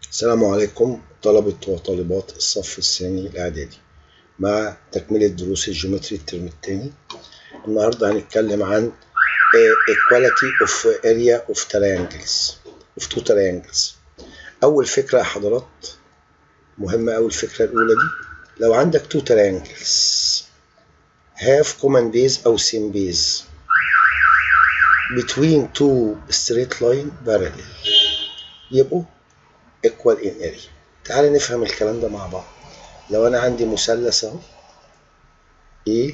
السلام عليكم طلبة وطالبات الصف الثاني الإعدادي مع تكملة دروس الجيومتري الترم الثاني النهاردة هنتكلم عن equality of area of triangles of two triangles أول فكرة يا حضرات مهمة أول الفكرة الأولى دي لو عندك two triangles have common base أو same base between two straight line parallel يبقوا equal in area تعال نفهم الكلام ده مع بعض لو انا عندي مثلث اهو A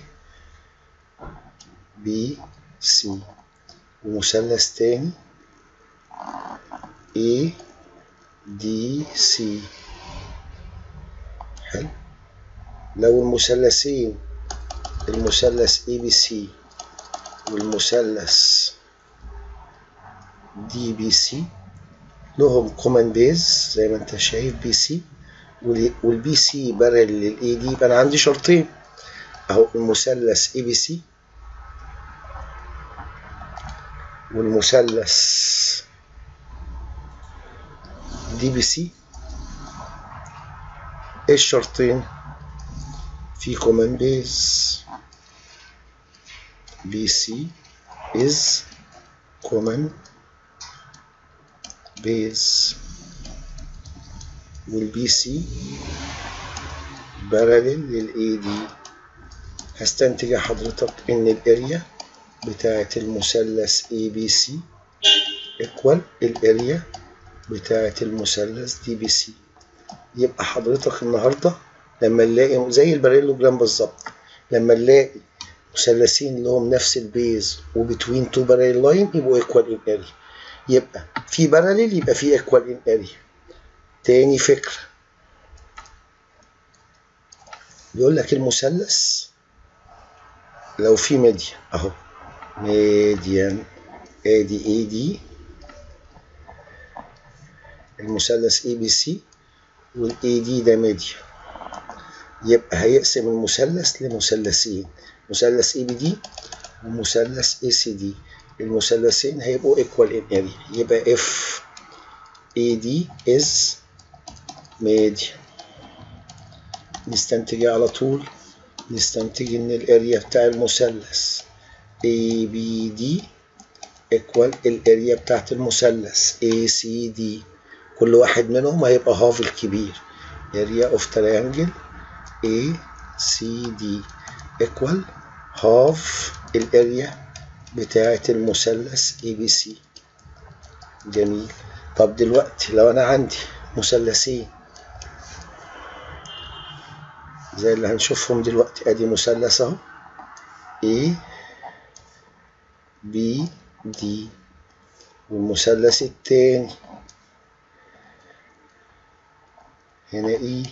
B C ومثلث تاني A D C حلو لو المثلثين المثلث A B C والمثلث D B C لهم كومن بيز زي ما انت شايف بي سي والبي سي بارل للاي دي يبقى انا عندي شرطين اهو المثلث اي بي سي والمثلث دي بي سي ايه الشرطين في كومن بيز بي سي is common بيز والبي سي بارلل للاي دي هستنتج حضرتك ان الاريا بتاعة المثلث اي بي سي ايكوال الاريا بتاعة المثلث دي بي سي يبقى حضرتك النهارده لما نلاقي زي الباراليلوجرام بالظبط لما نلاقي مثلثين لهم نفس البيز وبتوين تو باراليل لاين يبقوا ايكوال ان اريا يبقى في باراليل يبقى في ايكوال ان اريا تاني فكرة بيقول لك المثلث لو في ميديان اهو ميديان ادي اي دي المثلث اي بي سي والاي دي ده ميديان يبقى هيقسم المثلث لمثلثين مثلث اي بي دي ومثلث اي سي دي المثلثين هيبقوا equal in area يبقى if AD is median نستنتج على طول نستنتج ان الاريا بتاع المثلث ABD equal الاريا بتاعت المثلث ACD كل واحد منهم هيبقى هاف الكبير area of triangle ACD equal half الاريا بتاعة المثلث اي بي سي جميل طب دلوقتي لو انا عندي مثلثين زي اللي هنشوفهم دلوقتي ادي مثلث اهو A B D والمثلث التاني هنا E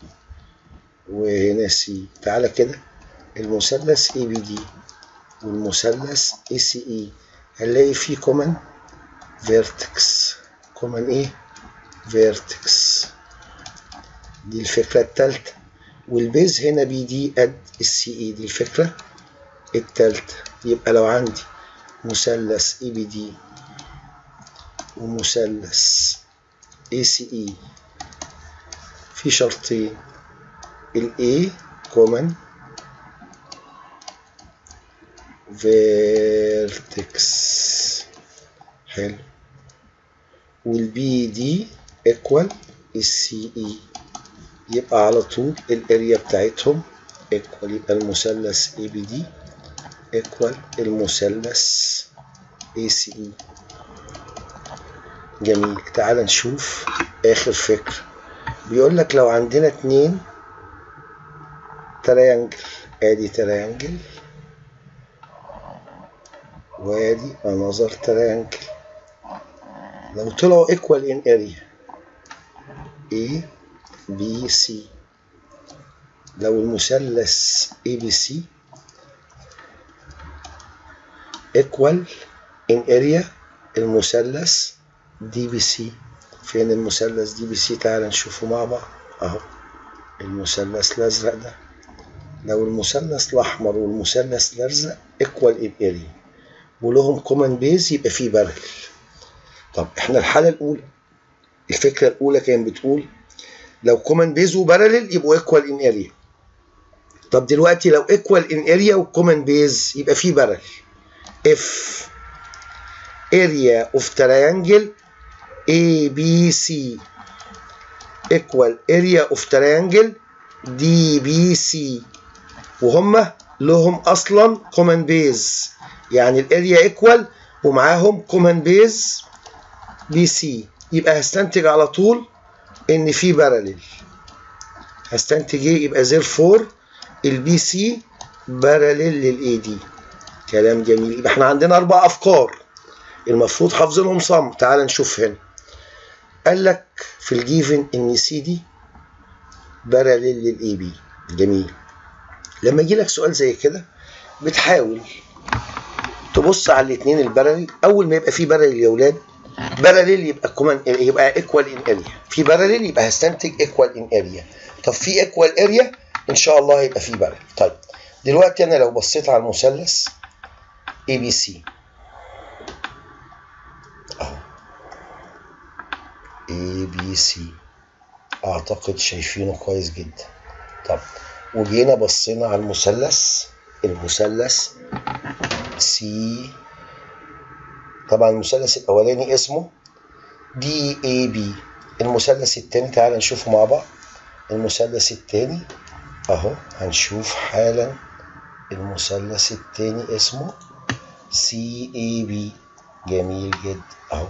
وهنا C تعالى كده المثلث A B D والمثلث اي سي اي هنلاقي فيه كومن فيرتكس كومن ايه فيرتكس دي الفكرة التالتة والبيز هنا بي دي قد السي اي دي الفكرة التالتة يبقى لو عندي مثلث اي بي دي ومثلث اي سي اي في شرطين الاي كومن فيرتكس حلو والبي دي ايكوال السي اي يبقى على طول الاريا بتاعتهم ايكوال يبقى المثلث اي بي دي ايكوال المثلث اي سي اي جميل تعال نشوف اخر فكرة بيقول لك لو عندنا اتنين تريانجل ادي تريانجل وادي another triangle لو طلعوا equal in area A B C لو المثلث A B C equal in area المثلث D B C فين المثلث دي بي سي تعال نشوفه مع بعض اهو المثلث الازرق ده لو المثلث الاحمر والمثلث الازرق equal in area ولهم كومن بيز يبقى فيه بارل طب احنا الحالة الأولى الفكره الاولى كانت بتقول لو كومن بيز وباراليل يبقوا ايكوال ان اريا طب دلوقتي لو ايكوال ان اريا وكومن بيز يبقى في باراليل اف اريا اوف تريانجل اي بي سي ايكوال اريا اوف تريانجل دي بي سي وهم لهم اصلا كومن بيز يعني الاريا ايكوال ومعاهم كومن بيز بي سي يبقى هستنتج على طول ان في باراليل هستنتج ايه يبقى زير فور البي سي باراليل للاي دي كلام جميل يبقى احنا عندنا اربع افكار المفروض حافظينهم صم تعال نشوف هنا قال لك في الجيفن ان سي دي باراليل للاي بي جميل لما يجي لك سؤال زي كده بتحاول تبص على الاثنين الباراليل اول ما يبقى في باراليل يا اولاد باراليل يبقى كومن يبقى ايكوال ان اريا في باراليل يبقى هستنتج ايكوال ان اريا طب في ايكوال اريا ان شاء الله هيبقى في باراليل طيب دلوقتي انا لو بصيت على المثلث اي بي سي اهو اي بي سي اعتقد شايفينه كويس جدا طب وجينا بصينا على المثلث المثلث سي طبعا المثلث الاولاني اسمه دي اي بي المثلث الثاني تعال نشوفه مع بعض المثلث الثاني اهو هنشوف حالا المثلث الثاني اسمه سي اي بي جميل جدا اهو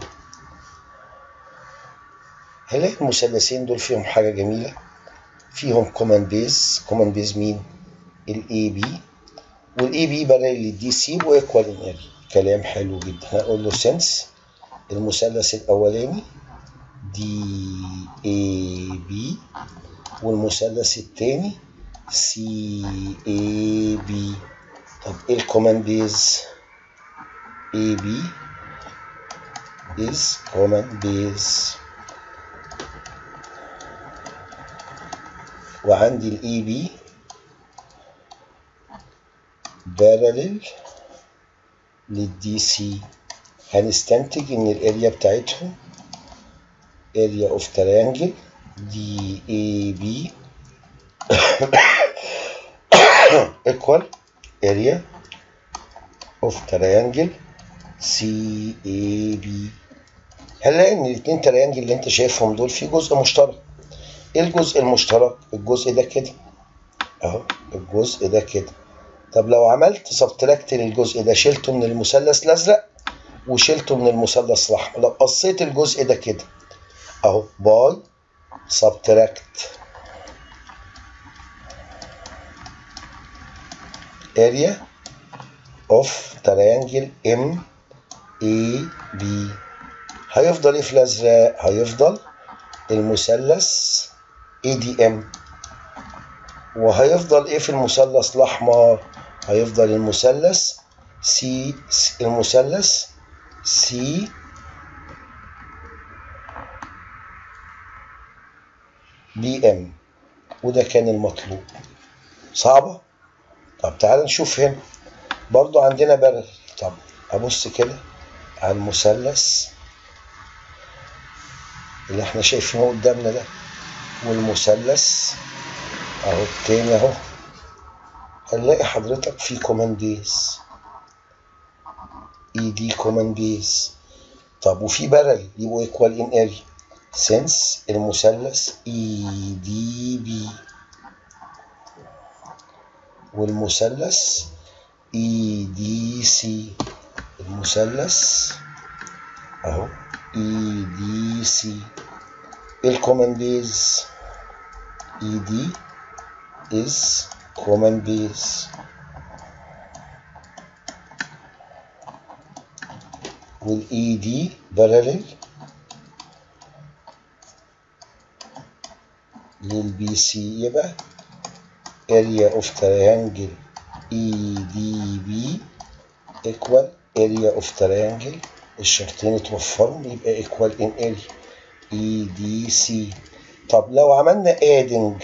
هنلاقي المثلثين دول فيهم حاجه جميله فيهم كومن بيز كومن بيز مين الاي بي والاي بي بلاقي للدي سي وايكوال ان اريا كلام حلو جدا هقول له سنس المثلث الاولاني دي اي بي والمثلث الثاني سي اي بي طب ايه الكومن بيز اي بي is common base وعندي الاي بي parallel للدي سي هنستنتج ان الاريا بتاعتهم area of triangle دي اي بي equal area of triangle سي اي بي هنلاقي ان الاثنين تريانجل اللي انت شايفهم دول في جزء مشترك ايه الجزء المشترك الجزء ده كده اهو الجزء ده كده طب لو عملت سبتراكت للجزء ده شلته من المثلث الازرق وشلته من المثلث الاحمر لو قصيت الجزء ده كده اهو باي سبتراكت area of triangle M A B هيفضل ايه في الازرق هيفضل المثلث ADM وهيفضل ايه في المثلث الاحمر هيفضل المثلث سي المثلث سي بي ام وده كان المطلوب صعبة طب تعال نشوف هنا برضو عندنا برل طب ابص كده على المثلث اللي احنا شايفينه قدامنا ده والمثلث اهو التاني اهو هنلاقي حضرتك في كومان بيز اي دي كومان بيز طب وفي برل يبقوا ايكوال ان اريا سنس المثلث اي دي بي والمثلث اي دي سي المثلث اهو اي دي سي الكومن بيز اي دي is common base والاي دي parallel للبي سي يبقى area of triangle EDB equal area of triangle الشرطين اتوفروا يبقى equal in area EDC طب لو عملنا adding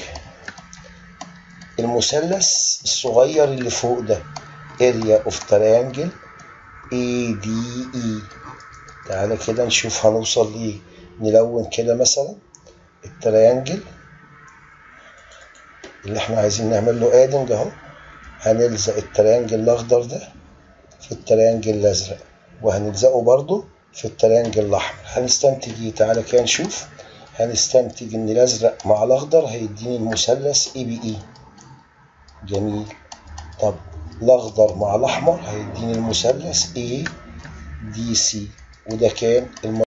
المثلث الصغير اللي فوق ده area of triangle ADE تعالى كده نشوف هنوصل لإيه نلون كده مثلا التريانجل اللي احنا عايزين نعمل له ادنج اهو هنلزق التريانجل الاخضر ده في التريانجل الازرق وهنلزقه برضو في التريانجل الاحمر هنستنتج ايه تعالى كده نشوف هنستنتج ان الازرق مع الاخضر هيديني المثلث اي بي اي جميل طب الاخضر مع الاحمر هيديني المثلث اي دي سي وده كان الم...